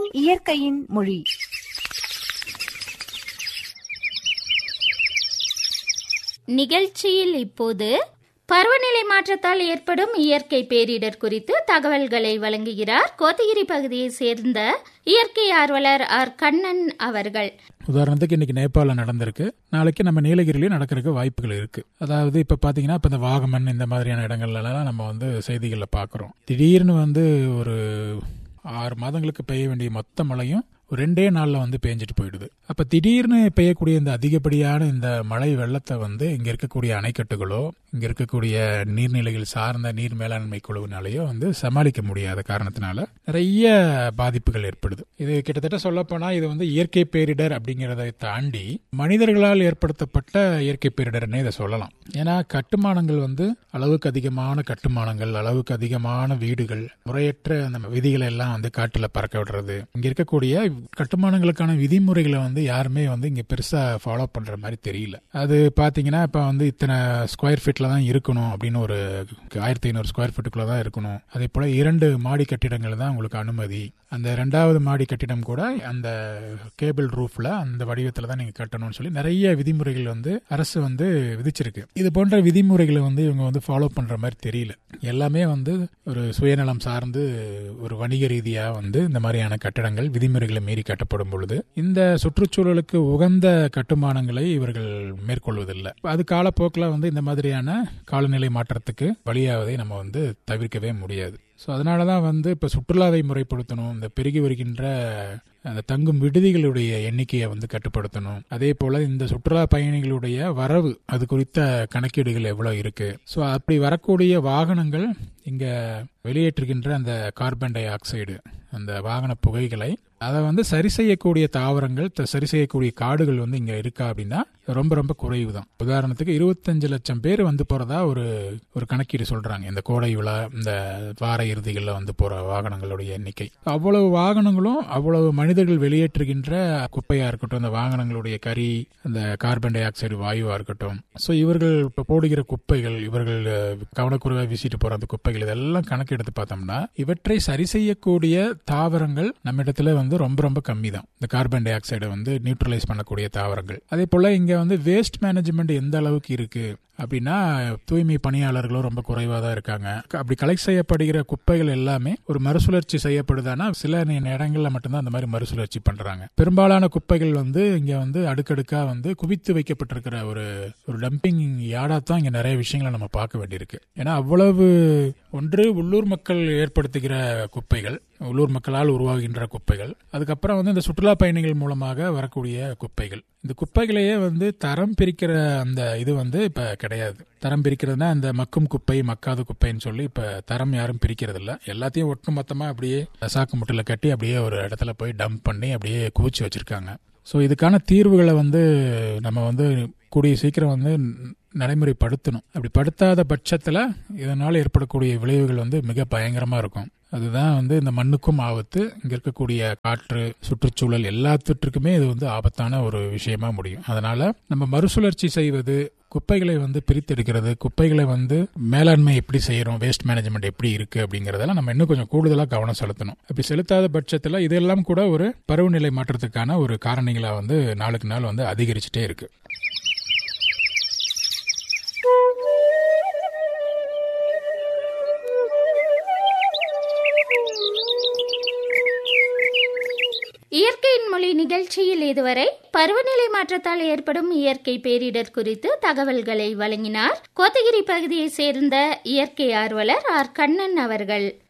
இயற்கையின் மொழி நிகழ்ச்சியில் இப்போது பருவநிலை மாற்றத்தால் ஏற்படும் இயற்கை பேரிடர் குறித்து தகவல்களை வழங்குகிறார் கோத்தகிரி பகுதியை சேர்ந்த இயற்கை ஆர்வலர் ஆர் கண்ணன் அவர்கள் உதாரணத்துக்கு இன்னைக்கு நேபாளில் நடந்திருக்கு நாளைக்கு நம்ம நீலகிரிலையும் நடக்கிறதுக்கு வாய்ப்புகள் இருக்கு அதாவது இப்ப பாத்தீங்கன்னா இப்ப இந்த வாகமன் இந்த மாதிரியான இடங்கள்லாம் நம்ம வந்து செய்திகளில் பார்க்குறோம் திடீர்னு வந்து ஒரு ஆறு மாதங்களுக்கு பெய்ய வேண்டிய மொத்த மழையும் ஒரு ரெண்டே நாள்ல வந்து பேஞ்சிட்டு போயிடுது அப்ப திடீர்னு பெய்யக்கூடிய இந்த அதிகப்படியான இந்த மழை வெள்ளத்தை வந்து இங்க இருக்கக்கூடிய அணைக்கட்டுகளோ இங்க இருக்கக்கூடிய நீர்நிலைகள் சார்ந்த நீர் மேலாண்மை குழுவினாலேயோ வந்து சமாளிக்க முடியாத காரணத்தினால நிறைய பாதிப்புகள் ஏற்படுது இது கிட்டத்தட்ட சொல்ல போனா இது வந்து இயற்கை பேரிடர் அப்படிங்கறதை தாண்டி மனிதர்களால் ஏற்படுத்தப்பட்ட இயற்கை பேரிடர்னே இதை சொல்லலாம் ஏன்னா கட்டுமானங்கள் வந்து அளவுக்கு அதிகமான கட்டுமானங்கள் அளவுக்கு அதிகமான வீடுகள் முறையற்ற அந்த விதிகளை எல்லாம் வந்து காட்டுல பறக்க விடுறது இங்க இருக்கக்கூடிய கட்டுமானங்களுக்கான விதிமுறைகளை வந்து யாருமே வந்து இங்க பெருசா ஃபாலோ பண்ற மாதிரி தெரியல அது பாத்தீங்கன்னா இப்ப வந்து இத்தனை ஸ்கொயர் ஃபீட்ல தான் இருக்கணும் அப்படின்னு ஒரு ஆயிரத்தி ஐநூறு ஸ்கொயர் ஃபீட்டுக்குள்ள தான் இருக்கணும் அதே போல இரண்டு மாடி கட்டிடங்கள் தான் உங்களுக்கு அனுமதி அந்த ரெண்டாவது மாடி கட்டிடம் கூட அந்த கேபிள் ரூஃப்ல அந்த வடிவத்துல தான் நீங்க கட்டணும்னு சொல்லி நிறைய விதிமுறைகள் வந்து அரசு வந்து விதிச்சிருக்கு இது போன்ற விதிமுறைகளை வந்து இவங்க வந்து ஃபாலோ பண்ற மாதிரி தெரியல எல்லாமே வந்து ஒரு சுயநலம் சார்ந்து ஒரு வணிக ரீதியா வந்து இந்த மாதிரியான கட்டடங்கள் விதிமுறைகளை மீறி கட்டப்படும் பொழுது இந்த சுற்றுச்சூழலுக்கு உகந்த கட்டுமானங்களை இவர்கள் மேற்கொள்வதில்லை அது காலப்போக்கில் வந்து இந்த மாதிரியான காலநிலை மாற்றத்துக்கு வழியாவதை நம்ம வந்து தவிர்க்கவே முடியாது ஸோ அதனால தான் வந்து இப்போ சுற்றுலாவை முறைப்படுத்தணும் இந்த பெருகி வருகின்ற அந்த தங்கும் விடுதிகளுடைய எண்ணிக்கையை வந்து கட்டுப்படுத்தணும் அதே போல இந்த சுற்றுலா பயணிகளுடைய வரவு அது குறித்த கணக்கீடுகள் எவ்வளவு இருக்கு ஸோ அப்படி வரக்கூடிய வாகனங்கள் இங்க வெளியேற்றுகின்ற அந்த கார்பன் டை ஆக்சைடு அந்த வாகன புகைகளை அதை வந்து சரி செய்யக்கூடிய தாவரங்கள் சரி செய்யக்கூடிய காடுகள் வந்து இங்க இருக்கா அப்படின்னா ரொம்ப ரொம்ப குறைவு தான் உதாரணத்துக்கு இருபத்தஞ்சு லட்சம் பேர் வந்து போறதா ஒரு ஒரு கணக்கீடு சொல்றாங்க இந்த கோடை விழா இந்த வார இறுதிகளில் வந்து போற வாகனங்களுடைய எண்ணிக்கை அவ்வளவு வாகனங்களும் அவ்வளவு மனிதர்கள் வெளியேற்றுகின்ற குப்பையா இருக்கட்டும் அந்த வாகனங்களுடைய கரி அந்த கார்பன் டை ஆக்சைடு வாயுவா இருக்கட்டும் ஸோ இவர்கள் இப்போ போடுகிற குப்பைகள் இவர்கள் கவனக்குறைவா வீசிட்டு போற அந்த குப்பைகள் இதெல்லாம் கணக்கெடுத்து பார்த்தோம்னா இவற்றை சரி செய்யக்கூடிய தாவரங்கள் நம்ம இடத்துல வந்து ரொம்ப ரொம்ப கம்மி தான் இந்த கார்பன் டை ஆக்சைடை வந்து நியூட்ரலைஸ் பண்ணக்கூடிய தாவரங்கள் அதே போல இங்க வந்து வேஸ்ட் மேனேஜ்மெண்ட் எந்த அளவுக்கு இருக்கு அப்படின்னா தூய்மை பணியாளர்களும் ரொம்ப குறைவாக தான் இருக்காங்க அப்படி கலெக்ட் செய்யப்படுகிற குப்பைகள் எல்லாமே ஒரு மறுசுழற்சி செய்யப்படுதானா சில இடங்கள்ல மட்டும்தான் அந்த மாதிரி மறுசுழற்சி பண்றாங்க பெரும்பாலான குப்பைகள் வந்து இங்க வந்து அடுக்கடுக்கா வந்து குவித்து வைக்கப்பட்டிருக்கிற ஒரு ஒரு டம்பிங் யார்டா தான் இங்க நிறைய விஷயங்களை நம்ம பார்க்க வேண்டியிருக்கு ஏன்னா அவ்வளவு ஒன்று உள்ளூர் மக்கள் ஏற்படுத்துகிற குப்பைகள் உள்ளூர் மக்களால் உருவாகின்ற குப்பைகள் அதுக்கப்புறம் வந்து இந்த சுற்றுலா பயணிகள் மூலமாக வரக்கூடிய குப்பைகள் இந்த குப்பைகளையே வந்து தரம் பிரிக்கிற அந்த இது வந்து இப்ப கிடையாது தரம் பிரிக்கிறதுனா அந்த மக்கும் குப்பை மக்காத குப்பைன்னு சொல்லி இப்ப தரம் யாரும் பிரிக்கிறது இல்ல எல்லாத்தையும் ஒட்டு மொத்தமா அப்படியே சாக்கு முட்டில கட்டி அப்படியே ஒரு இடத்துல போய் டம்ப் பண்ணி அப்படியே குவிச்சு வச்சிருக்காங்க ஸோ இதுக்கான தீர்வுகளை வந்து நம்ம வந்து கூடிய சீக்கிரம் வந்து நடைமுறைப்படுத்தணும் அப்படி படுத்தாத பட்சத்தில் இதனால் ஏற்படக்கூடிய விளைவுகள் வந்து மிக பயங்கரமாக இருக்கும் அதுதான் வந்து இந்த மண்ணுக்கும் ஆபத்து இங்க இருக்கக்கூடிய காற்று சுற்றுச்சூழல் எல்லாத்துக்குமே இது வந்து ஆபத்தான ஒரு விஷயமா முடியும் அதனால நம்ம மறுசுழற்சி செய்வது குப்பைகளை வந்து பிரித்தெடுக்கிறது குப்பைகளை வந்து மேலாண்மை எப்படி செய்யறோம் வேஸ்ட் மேனேஜ்மெண்ட் எப்படி இருக்கு அப்படிங்கறதெல்லாம் நம்ம இன்னும் கொஞ்சம் கூடுதலா கவனம் செலுத்தணும் அப்படி செலுத்தாத பட்சத்துல இதெல்லாம் கூட ஒரு பருவநிலை மாற்றத்துக்கான ஒரு காரணிகளா வந்து நாளுக்கு நாள் வந்து அதிகரிச்சுட்டே இருக்கு இயற்கையின் மொழி நிகழ்ச்சியில் இதுவரை பருவநிலை மாற்றத்தால் ஏற்படும் இயற்கை பேரிடர் குறித்து தகவல்களை வழங்கினார் கோத்தகிரி பகுதியை சேர்ந்த இயற்கை ஆர்வலர் ஆர் கண்ணன் அவர்கள்